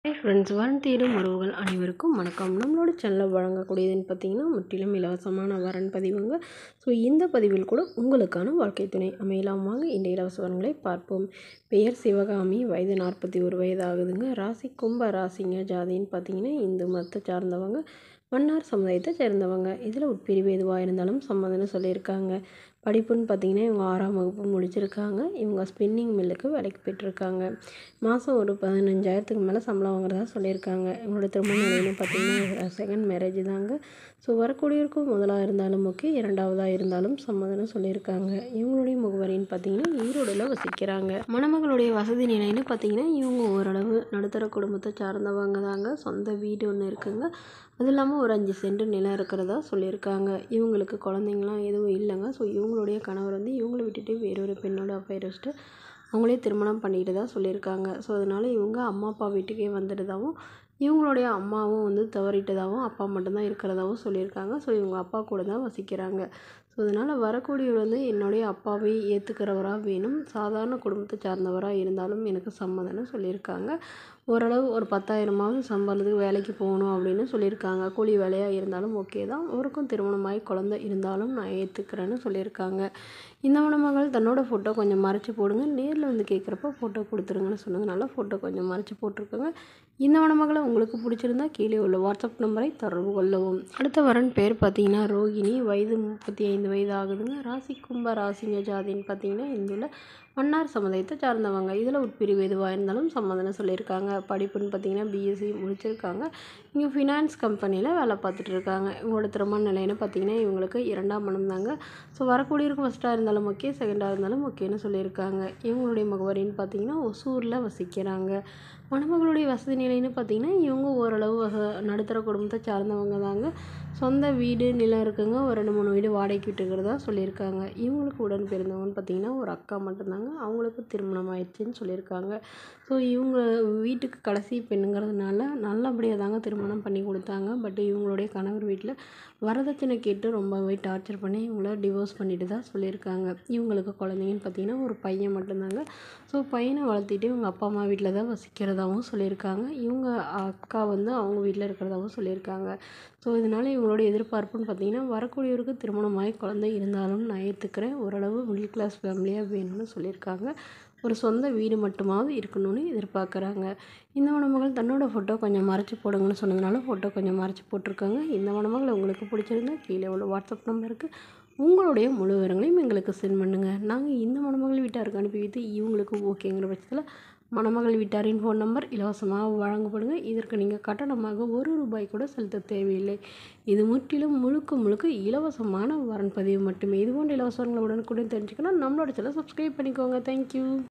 friends வரன் தேடும் உறவுகள் அனைவருக்கும் வணக்கம் நம்மளோட சேனலில் வழங்கக்கூடியதுன்னு பார்த்தீங்கன்னா முற்றிலும் இலவசமான வரன் பதிவுங்க ஸோ இந்த பதிவில் கூட உங்களுக்கான வாழ்க்கை துணை அமையலாம் வாங்க இந்த இலவச வரன்களை பார்ப்போம் பெயர் சிவகாமி வயது நாற்பத்தி ஒரு வயது ஆகுதுங்க ராசி கும்ப ராசிங்க ஜாதின்னு பார்த்தீங்கன்னா இந்து மதத்தை சார்ந்தவங்க மன்னார் சமுதாயத்தை சேர்ந்தவங்க இதில் உட்பிரிவு எதுவாக இருந்தாலும் சம்மதம்னு சொல்லியிருக்காங்க படிப்புன்னு பார்த்தீங்கன்னா இவங்க ஆறாம் வகுப்பு முடிச்சிருக்காங்க இவங்க ஸ்பின்னிங் மில்லுக்கு வேலைக்கு போயிட்டுருக்காங்க மாதம் ஒரு பதினஞ்சாயிரத்துக்கு மேலே சம்பளம் வாங்குறதா சொல்லியிருக்காங்க இவங்களோட திருமண நிலைன்னு பார்த்தீங்கன்னா செகண்ட் மேரேஜ் தாங்க ஸோ வரக்கூடியவருக்கும் முதலாக இருந்தாலும் ஓகே இரண்டாவதாக இருந்தாலும் சம்மதம்னு சொல்லியிருக்காங்க இவங்களுடைய முகவரின்னு பார்த்தீங்கன்னா ஈரோடில் வசிக்கிறாங்க மணமகளுடைய வசதி நிலைன்னு பார்த்தீங்கன்னா இவங்க ஓரளவு நடுத்தர குடும்பத்தை சார்ந்தவங்க தாங்க சொந்த வீடு ஒன்று இருக்குங்க அது இல்லாமல் ஒரு அஞ்சு சென்ட் நிலம் இருக்கிறதா சொல்லியிருக்காங்க இவங்களுக்கு குழந்தைங்களாம் எதுவும் இல்லைங்க ஸோ இவங்களுடைய கணவர் வந்து இவங்கள விட்டுட்டு வேறொரு பெண்ணோட அஃபேர் வச்சுட்டு அவங்களே திருமணம் பண்ணிட்டு தான் சொல்லியிருக்காங்க ஸோ அதனால் இவங்க அம்மா அப்பா வீட்டுக்கே வந்துட்டதாகவும் இவங்களுடைய அம்மாவும் வந்து தவறிட்டதாகவும் அப்பா மட்டும்தான் இருக்கிறதாகவும் சொல்லியிருக்காங்க ஸோ இவங்க அப்பா கூட தான் வசிக்கிறாங்க ஸோ அதனால் வரக்கூடியவர் வந்து என்னுடைய அப்பாவை ஏற்றுக்கிறவராக வேணும் சாதாரண குடும்பத்தை சார்ந்தவராக இருந்தாலும் எனக்கு சம்மதம்னு சொல்லியிருக்காங்க ஓரளவு ஒரு பத்தாயிரமாவது சம்பளத்துக்கு வேலைக்கு போகணும் அப்படின்னு சொல்லியிருக்காங்க கூலி வேலையாக இருந்தாலும் ஓகே தான் அவருக்கும் திருமணமாகி குழந்தை இருந்தாலும் நான் ஏற்றுக்கிறேன்னு சொல்லியிருக்காங்க இந்த மணமகள் தன்னோட ஃபோட்டோ கொஞ்சம் மறைச்சி போடுங்க நேரில் வந்து கேட்குறப்ப ஃபோட்டோ கொடுத்துருங்கன்னு சொன்னதுனால ஃபோட்டோ கொஞ்சம் மறைச்சி போட்டிருக்கோங்க இந்த மணமகளை உங்களுக்கு பிடிச்சிருந்தா கீழே உள்ள வாட்ஸ்அப் நம்பரை தொடர்பு கொள்ளவும் அடுத்த வரன் பேர் பார்த்தீங்கன்னா ரோகிணி வயது முப்பத்தி ஐந்து வயது ஆகுதுங்க ராசி கும்ப ராசிங்க ஜாதின்னு பார்த்தீங்கன்னா இந்துள்ள மன்னார் சமுதாயத்தை சார்ந்தவங்க இதில் உட்பிரிவு எதுவாக இருந்தாலும் சம்மதம்னு சொல்லியிருக்காங்க படிப்புன்னு பார்த்தீங்கன்னா பிஎஸ்சி முடிச்சிருக்காங்க இங்கே ஃபினான்ஸ் கம்பெனியில் வேலை பார்த்துட்டு இருக்காங்க இவங்களோட திருமண நிலைன்னு பார்த்தீங்கன்னா இவங்களுக்கு இரண்டாம் மனம் தாங்க ஸோ வரக்கூடியவருக்கு ஃபஸ்ட்டாக இருந்தாலும் ஓகே செகண்டாக இருந்தாலும் ஓகேன்னு சொல்லியிருக்காங்க இவங்களுடைய முகவரின்னு பார்த்தீங்கன்னா ஒசூரில் வசிக்கிறாங்க மணமகளுடைய வசதி நிலைன்னு பார்த்தீங்கன்னா இவங்க ஓரளவு வச நடுத்தர குடும்பத்தை சார்ந்தவங்க தாங்க சொந்த வீடு நிலம் இருக்குங்க ஒரு ரெண்டு மூணு வீடு வாடகைக்கு விட்டுக்கிறதா சொல்லியிருக்காங்க இவங்களுக்கு உடன் பிறந்தவங்கன்னு பார்த்தீங்கன்னா ஒரு அக்கா மட்டும்தாங்க அவங்களுக்கு திருமணம் ஆயிடுச்சுன்னு சொல்லியிருக்காங்க ஸோ இவங்க வீட்டுக்கு கடைசி பெண்ணுங்கிறதுனால நல்லபடியாக தாங்க திருமணம் பண்ணி கொடுத்தாங்க பட் இவங்களுடைய கணவர் வீட்டில் வரதட்சணை கேட்டு ரொம்பவே டார்ச்சர் பண்ணி இவங்கள டிவோர்ஸ் பண்ணிட்டு தான் சொல்லியிருக்காங்க இவங்களுக்கு குழந்தைங்கன்னு பார்த்தீங்கன்னா ஒரு பையன் மட்டும்தாங்க ஸோ பையனை வளர்த்திட்டு இவங்க அப்பா அம்மா வீட்டில் தான் வசிக்கிறதாகவும் சொல்லியிருக்காங்க இவங்க அக்கா வந்து அவங்க வீட்டில் இருக்கிறதாகவும் சொல்லியிருக்காங்க ஸோ இதனால் இவங்களோட எதிர்பார்ப்புன்னு பார்த்தீங்கன்னா வரக்கூடியவருக்கு திருமணமாகி குழந்தை இருந்தாலும் நான் ஏற்றுக்கிறேன் ஓரளவு மிடில் கிளாஸ் ஃபேமிலியாக வேணும்னு சொல்லியிருக்காங்க ஒரு சொந்த வீடு மட்டுமாவது இருக்கணும்னு எதிர்பார்க்குறாங்க இந்த மணமகள் தன்னோட ஃபோட்டோ கொஞ்சம் மறைச்சி போடுங்கன்னு சொன்னதுனால ஃபோட்டோ கொஞ்சம் மறைச்சி போட்டிருக்காங்க இந்த மணமகள் உங்களுக்கு பிடிச்சிருந்தா கீழே உள்ள வாட்ஸ்அப் நம்பருக்கு உங்களுடைய முழு விவரங்களையும் எங்களுக்கு சென்ட் பண்ணுங்கள் நாங்கள் இந்த மணமகள் வீட்டாருக்கு அனுப்பி வைத்து இவங்களுக்கு ஓகேங்கிற பட்சத்தில் மணமகள் வீட்டாரின் ஃபோன் நம்பர் இலவசமாக வழங்கப்படுங்க இதற்கு நீங்கள் கட்டணமாக ஒரு ரூபாய் கூட செலுத்த தேவையில்லை இது முற்றிலும் முழுக்க முழுக்க இலவசமான வரன் பதிவு மட்டுமே இது போன்ற இலவசங்களை உடனுக்குடன் தெரிஞ்சுக்கணும் நம்மளோட சேனல் சப்ஸ்கிரைப் பண்ணிக்கோங்க தேங்க்யூ